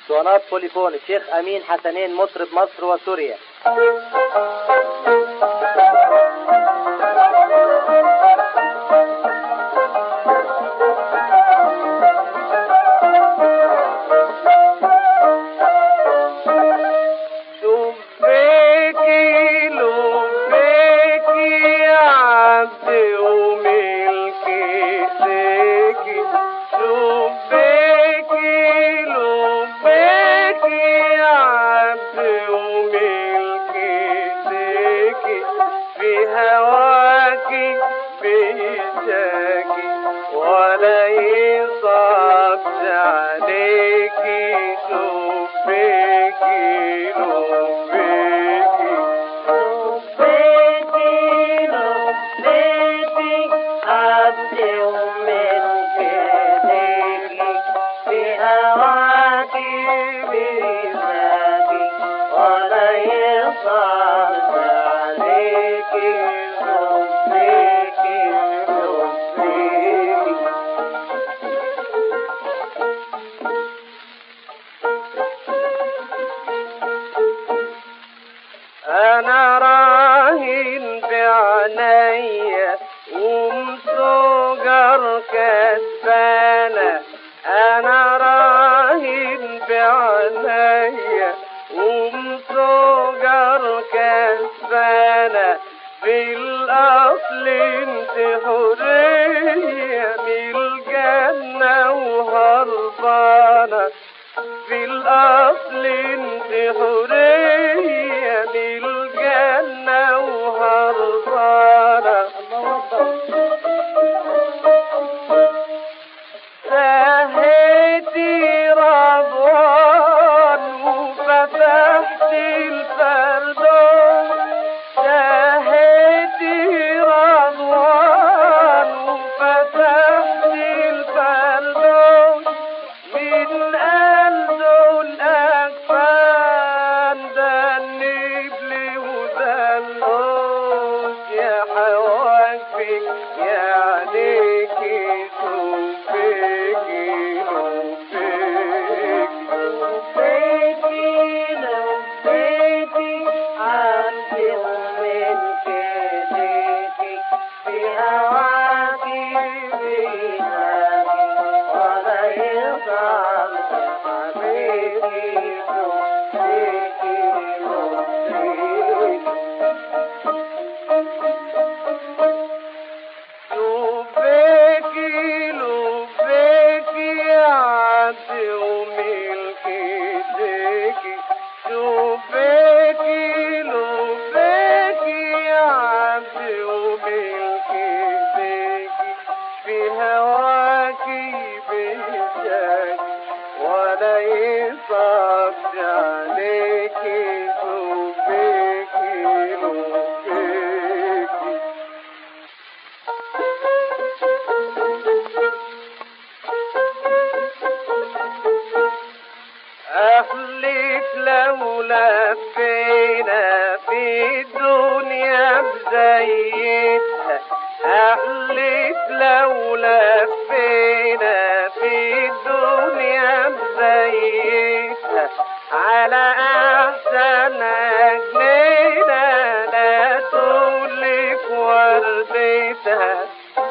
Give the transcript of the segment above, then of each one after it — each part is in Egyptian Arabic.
اسطوانات بوليفون الشيخ أمين حسنين مطرب مصر وسوريا شباكي لباكي عبد وملكي ساكي شباكي لباكي عبد وملكي ساكي في هواكي بيشاكي ولا يصعب عليكي شباكي لباكي انا راهن بعينيا ومسوجر كسبانة انا راهن بعينيا ومسوجر كسبانة في الاصل انت حرية من الجنة وهربانة في الأصل انت حرية من الجنة وهربانة سهيتي رضوان وفتحت الفردوس سهيتي رضوان وفتحت الفردوس من قلبه الأكفان ده النبل وده القوس يا حواجبك يا عليكي شوفيكي لبيكي لبيكي عبد وملكي ديكي لبيكي لبيكي عبد وملكي ديكي في هواكي بيشاكي ولا يصعب عليكي لبيكي لبيكي أحلف لو لفينا في الدنيا بزيتها أحلف لو لفينا في الدنيا بزيتها على أحسن أجنينا لا تولك وردتها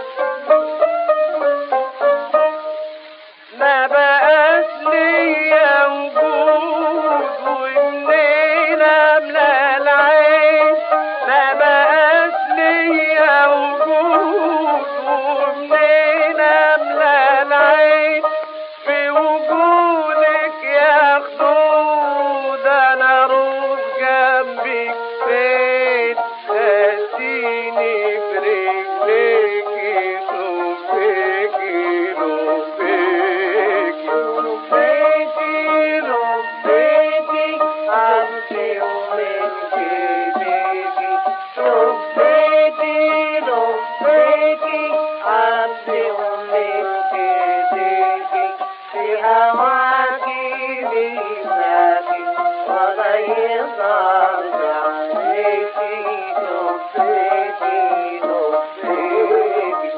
ما بقاش ليا وجود ومنين املى العين ما بقاش ليا وجود ومنين املى العين في وجودك يا خدود انا اروح جنبك فين هديني في رجليكي شوفيكي لبيكي لبيكي لبيكي عبدي ومنكي بيكي لبيكي لبيكي عبدي ومنكي بيكي في هواكي بيساكي ولا يصعب عليكي لبيكي لبيكي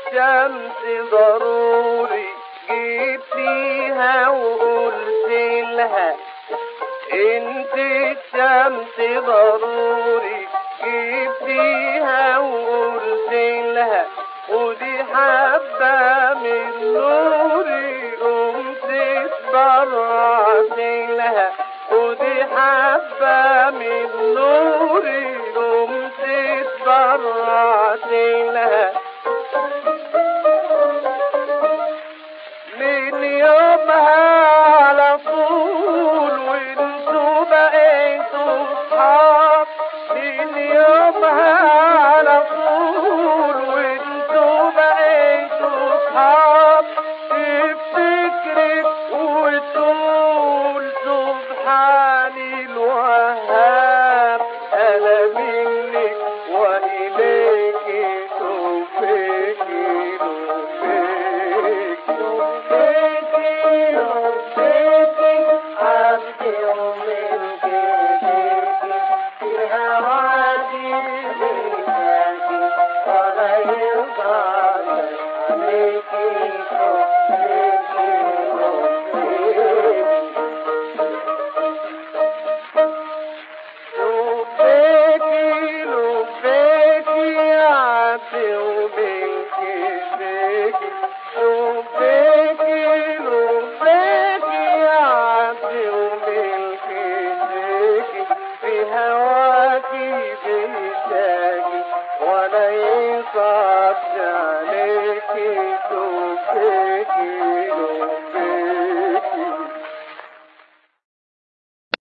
الشمس ضروري جبتيها وقلت لها انت الشمس ضروري جبتيها وقلت لها ودي حبة من نوري قمت اتبرعت لها ودي حبة من نوري قمت اتبرعت لها من يومها على طول وانتوا بقيتوا صحاب من يومها على طول وانتوا بقيتوا صحاب تفتكرك وتقول سبحان الوهاب انا منك واليك توفيك توفيك توفيك توفيك عبدي وملك ايديك في هواكي بيداكي ولا يرضى عليك توفيك توفيك لبيكي لبيكي عبدي وبيكي بيكي لبيكي لبيكي عبدي وبيكي بيكي في هواكي بيشاكي ولا يصعب عليكي